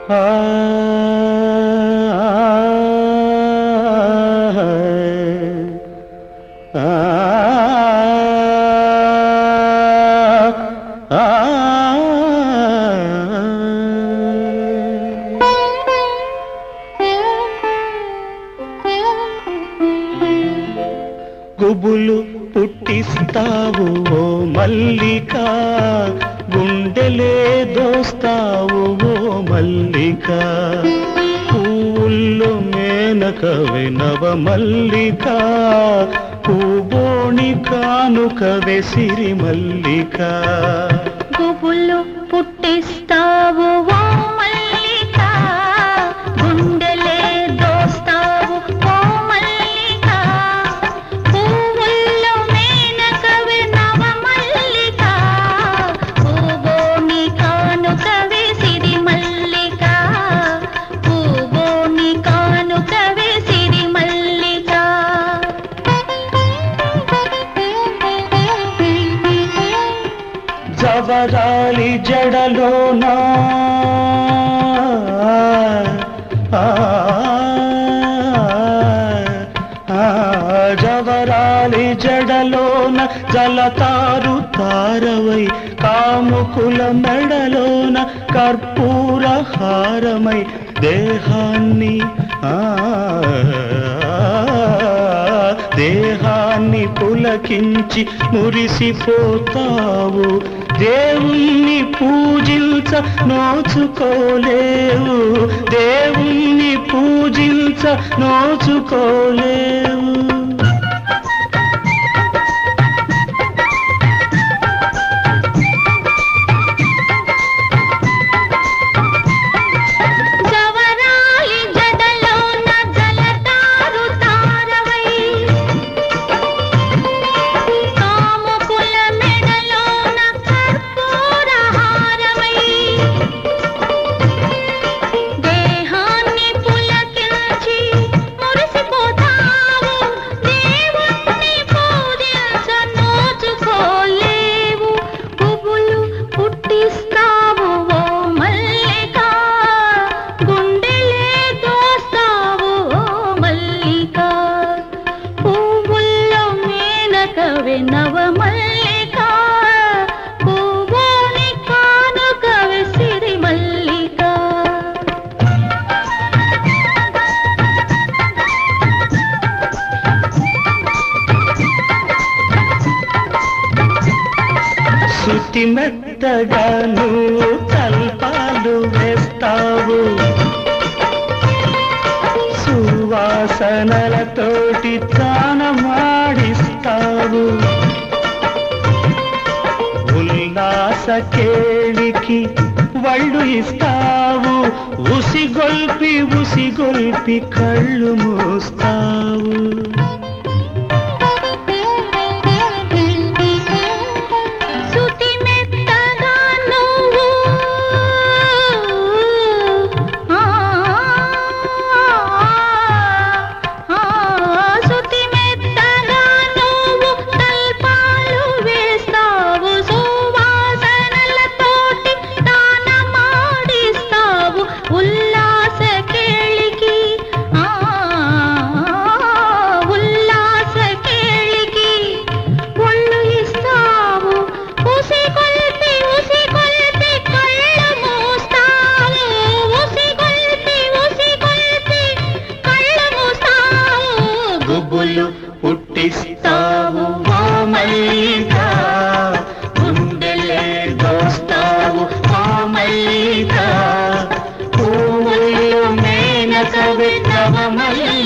ఆ గుబులు పుట్టిస్తావు ఓ మల్లిక గుండెలే దోస్తావు ఓ మల్లిక పూల్లో మేనకవే నవ మల్లిక పూబోణి కానుకవే సిరి మల్లిక గుబులు పుట్టిస్తావు ఓ మల్లిక గుండెలే దోస్తావు ఓ మల్లిక పువ్వుల్లో మేనకవి నవ మల్లిక పువ్వోని కానుకవి సిరి మల్లిక పువ్వోని కానుకవి సిరి మల్లిక జవరాలి జడలోనా ఆ, ఆ, జవరాలి జడలోన జలతారు తారవై కాముకుల మెడలోన కర్పూర హారమై దేహాన్ని ఆ దేహాన్ని పులకించి మురిసిపోతావు దేవుణ్ణి పూజించ నోచుకోలేవు దేవుణ్ణి పూజించ నోచుకోలేవు జవరాలి జడలోన జలతారు తారవై కాముకుల మెడలోన కర్పూర హారమై దేహాన్ని పులకించి మురిసిపోతావు దేవుణ్ణి పూజించ నోచుకోలేవు పువ్వులు పుట్టిస్తావు ఓ మల్లిక గుండెలే దోస్తావు ఓ మల్లిక పువ్వుల్లో మేనకవే నవ మల్లిక పువ్వుని కానుకవే సిరి మల్లిక శృతి మెత్తగా నువ్వు కల్పాలు వేస్తావు సువాసనలతోటి తానమాడిస్తావు ఉల్లాస కేళికి వళ్ళు ఇస్తావు ఉసిగొల్పి ఉసిగొల్పి కళ్ళు మూస్తావు శృతి మెత్తగా నువ్వు ఆ, ఆ, శృతి మెత్తగా నువ్వు తల్పాలు వేస్తావు సువాసనలతోటి తానమాడిస్తావు ఉల్లాస కేళికి ఆ, ఉల్లాస కేళికి ఒళ్ళు ఇస్తావు ఉసి కొల్పి ఉసి కొల్పి కళ్ళు మూస్తావు ఉసి కొల్పి ఉసి కొల్పి కళ్ళు మూస్తావు గుబులు పుట్టిస్తావు ఓ మల్లిక గుండెలే దోస్తావు ఓ మల్లిక పువ్వులు మేనక విన్నవ మల్లిక